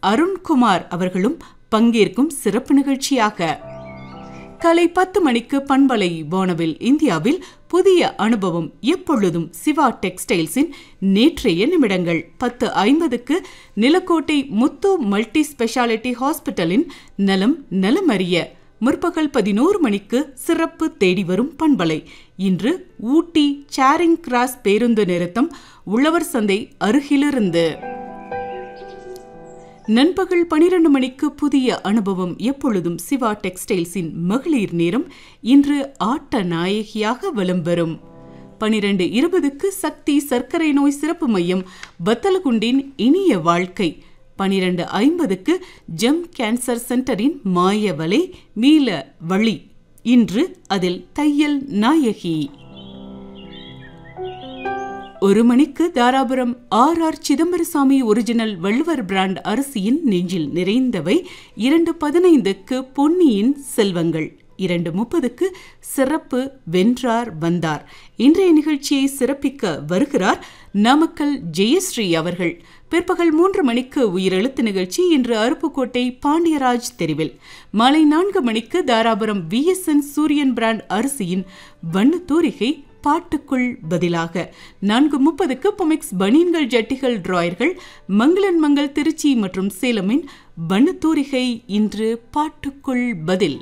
அருண்குமார் அவர்களும் பங்கேற்கும் சிறப்பு நிகழ்ச்சியாக காலை பத்து மணிக்கு பண்பலை வானவில் இந்தியாவில் புதிய அனுபவம் எப்பொழுதும் சிவா டெக்ஸ்டைல்ஸின் நேற்றைய நிமிடங்கள் பத்து ஐம்பதுக்கு நிலக்கோட்டை முத்து மல்டி ஸ்பெஷாலிட்டி ஹாஸ்பிட்டலின் நலம் நலமறிய முற்பகல் பதினோரு மணிக்கு சிறப்பு தேடி வரும் பண்பலை இன்று ஊட்டி சேரிங் கிராஸ் பேருந்து நிறுத்தம் உழவர் சந்தை அருகிலிருந்து நண்பகல் பனிரெண்டு மணிக்கு புதிய அனுபவம் எப்பொழுதும் சிவா டெக்ஸ்டைல்ஸின் மகளிர் நேரம் இன்று ஆட்ட நாயகியாக வலம் வரும் பனிரெண்டு இருபதுக்கு சக்தி சர்க்கரை நோய் சிறப்பு மையம் பத்தலகுண்டின் இனிய வாழ்க்கை பனிரெண்டு ஐம்பதுக்கு ஜெம் கேன்சர் சென்டரின் மாயவலை மீள வழி இன்று அதில் தையல் நாயகி ஒரு மணிக்கு Dharapuram R R Chidambarasamy original Valluvar brand அரிசியின் நெஞ்சில் நிறைந்தவை இரண்டு பதினைந்துக்கு பொன்னியின் செல்வங்கள் இரண்டு முப்பதுக்கு சிறப்பு வென்றார் வந்தார் இன்றைய நிகழ்ச்சியை சிறப்பிக்க வருகிறார் நாமக்கல் ஜெயஸ்ரீ அவர்கள் பிற்பகல் மூன்று மணிக்கு உயிரெழுத்து நிகழ்ச்சி இன்று அருப்புக்கோட்டை பாண்டியராஜ் தெருவில் மாலை நான்கு மணிக்கு தாராபுரம் விஎஸ்என் சூரியன் பிராண்ட் அரிசியின் வண்ணத்தூரிகை பாட்டுக்குள் பதிலாக நான்கு முப்பதுக்கு பொமிக்ஸ் பனியன்கள் ஜட்டிகள் டிராயர்கள் மங்களன் மங்கள் திருச்சி மற்றும் சேலமின் வண்ணத்தூரிகை இன்று பாட்டுக்குள் பதில்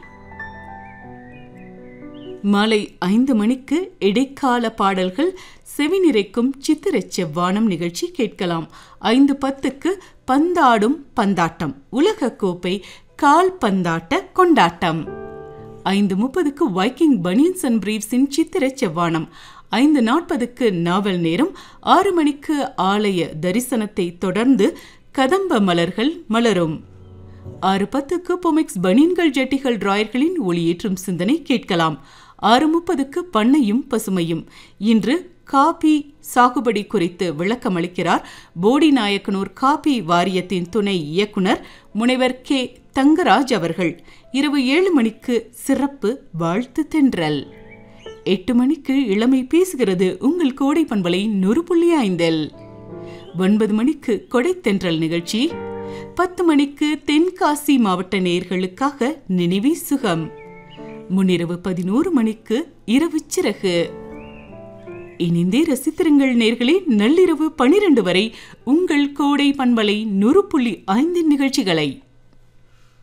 மாலை ஐந்து மணிக்கு இடைக்கால பாடல்கள் செவிநிறைக்கும் சித்திரச் செவ்வானம் நிகழ்ச்சி கேட்கலாம் ஐந்து பத்துக்கு பந்தாடும் பந்தாட்டம் உலக கோப்பை கால் பந்தாட்ட கொண்டாட்டம் ஐந்து முப்பதுக்கு வைக்கிங் பனியன்ஸ் அண்ட் பிரீவ்ஸின் சித்திர செவ்வானம் ஐந்து நாற்பதுக்கு நாவல் நேரம் ஆறு மணிக்கு ஆலய தரிசனத்தை தொடர்ந்து கதம்ப மலர்கள் மலரும் ஆறு பத்துக்கு பொமிக்ஸ் பனியன்கள் ஜட்டிகள் டிராயர்களின் ஒளியேற்றும் சிந்தனை கேட்கலாம் ஆறு முப்பதுக்கு பண்ணையும் பசுமையும் இன்று காபி சாகுபடி குறித்து விளக்கம் அளிக்கிறார் போடி நாயக்கனூர் காபி வாரியத்தின் துணை இயக்குனர் முனைவர் கே தங்கராஜ் அவர்கள் இரவு ஏழு மணிக்கு சிறப்பு வாழ்த்து தென்றல் எட்டு மணிக்கு இளமை பேசுகிறது உங்கள் கோடை பண்பலை நூறு புள்ளி ஐந்தில் ஒன்பது மணிக்கு கொடை தென்றல் நிகழ்ச்சி பத்து மணிக்கு தென்காசி மாவட்ட நேர்களுக்காக நினைவே சுகம் முன்னிரவு பதினோரு மணிக்கு இரவு சிறகு இனிந்தே ரசித்திருங்கள் நேர்களே நள்ளிரவு பனிரெண்டு வரை உங்கள் கோடை பண்பலை நூறு புள்ளி ஐந்தின் நிகழ்ச்சிகளை